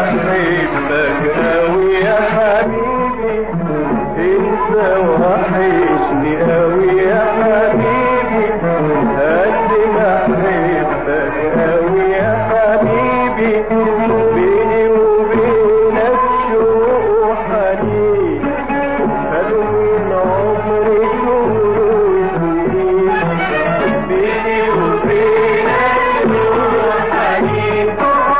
بحبك أوي يا حبيبي انت وحشني أوي يا حبيبي قد ما أحبك أوي يا حبيبي بيني وبينك شوق وحنين خدوا من عمري شهور وسنين بيني وبينك شوق وحنين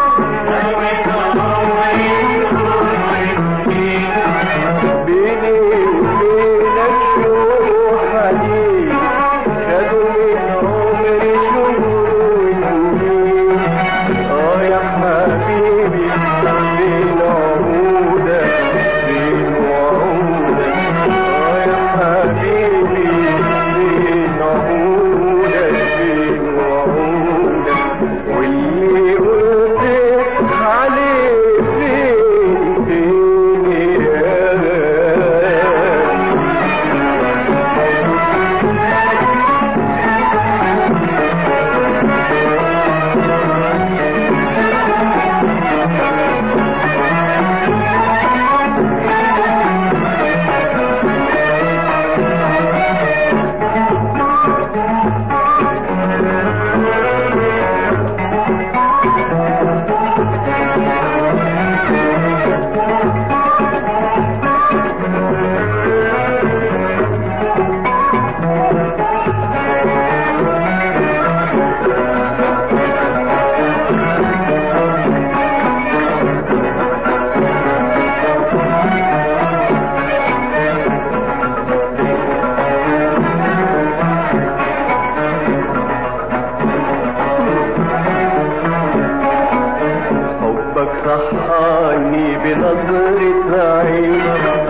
بيني وبينك شوق حنين خدوا من عمري شهور وسنين اه يا حبيبي فين عهودك فين وعودك اه يا حبيبي فين عهودك فين وعودك واللي قلت عليه فين فين يا غالي حبك صحاني بنظرة عين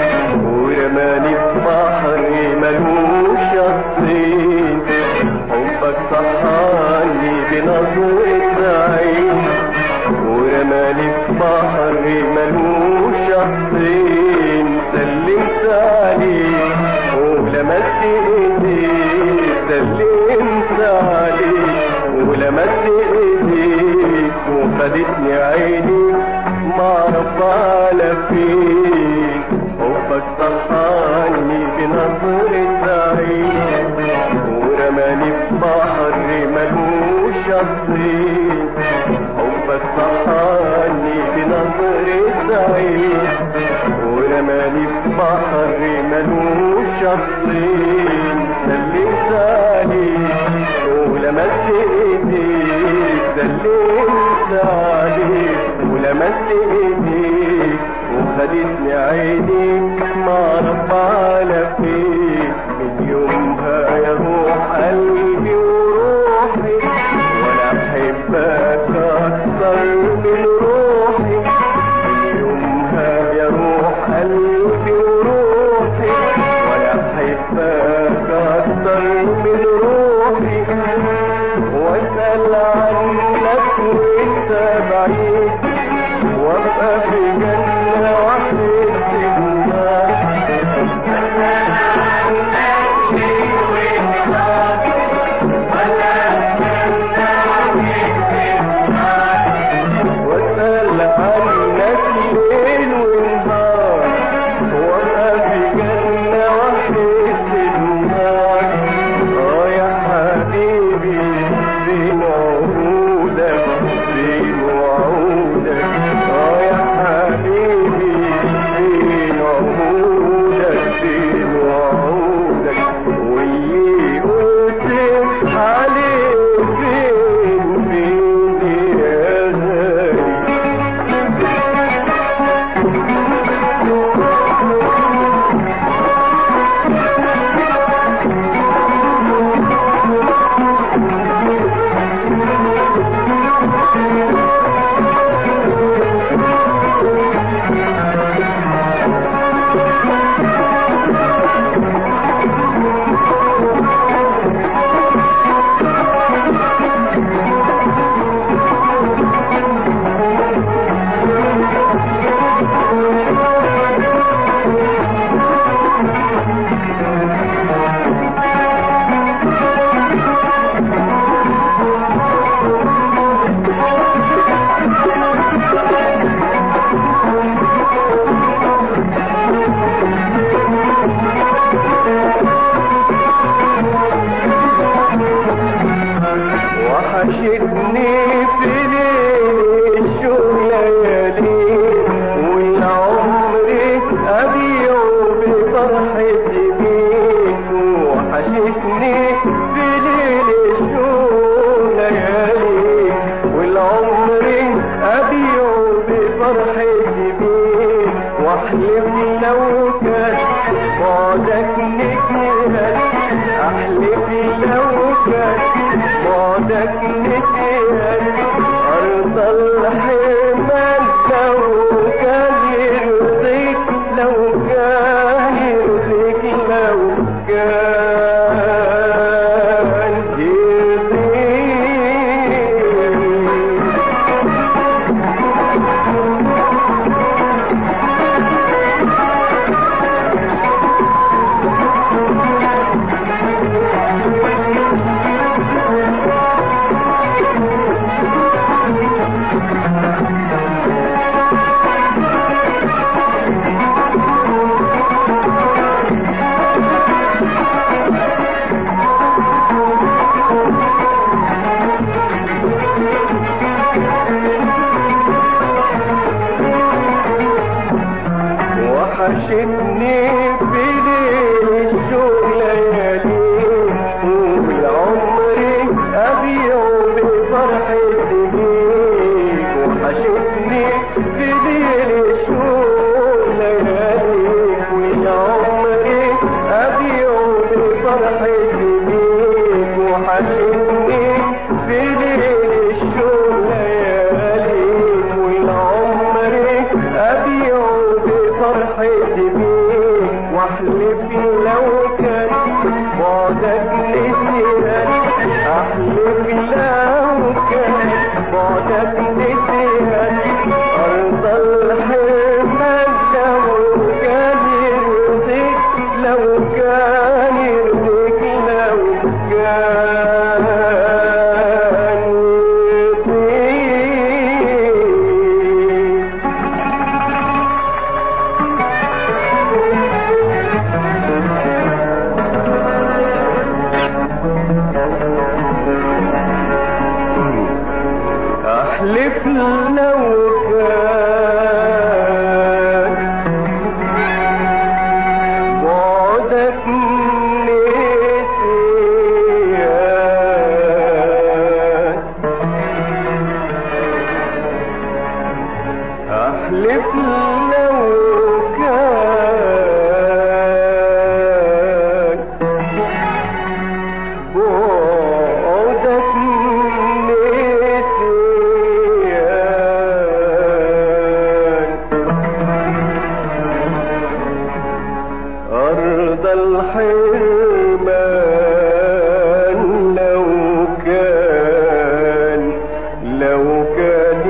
ورماني في بحر ملوش شطين حبك صحاني بنظرة عين ورماني في بحر ملوش شطين سلمت عليك ولمست ايديك سلمت عليك ولمست ايديك وخدتني عيني ما اعرف على فين حبك صحاني بنظرة عين ورماني في بحر ملوش شطين حبك صحاني بنظرة عين ورماني في بحر ملوش شطين سلمت عليك ولمست ايديك سلمت عليك ولمست ايديك وخدتني عينيك ما اعرف على فين من يومها يا روح قلبي وروحي وانا احبك اكتر من روحي من يومها يا روح قلبي وروحي وانا احبك اكتر من روحي واسال عنك وانت بعيد وابقى في جنه واحد النار بفرحتي بيك واحلف لو كان بعدك نكهل احلف لو كان بعدك نكهل ارض الحمال لو كان يرضيك لو كان يرضيك لو كان يرضيك وحشتني بليل الشوق ليالي وعمري أبيع بفرحتي بيك وحشتني بليل الشوق ليالي وعمري أبيع بفرحتي بيك وحشتني بليل الشوق ليالي والعمري أبيع بفرحتي بيك واحلف لو كان بعدك نسيان احلف لو كان بعدك نسيان ارض الحمال لو كان يرضيك لو كان يرضيك لو كان يرضيك احلف لو كان بعدك نسيان احلف لو كان بعدك نسيان أرض الحرمان لو كان لو كان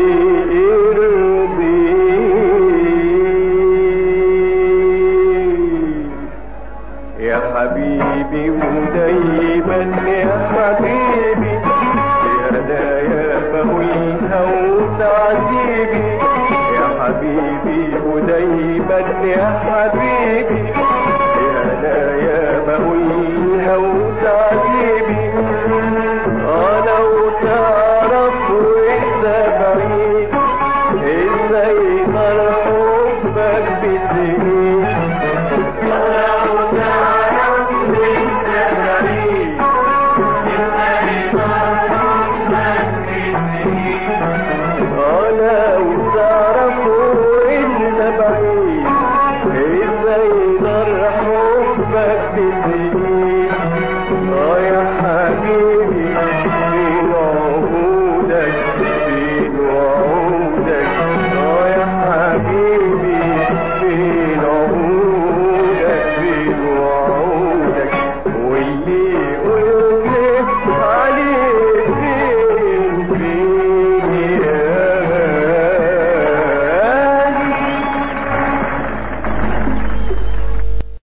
يرضي يا حبيبي ودايما يا حبيبي بهدايا بهويها وتعذيبي يا حبيبي ودايما يا حبيبي بهدايا بهويها وتعذيبي انا وتعرف وانت بعيد ازاي طال حبك بسنين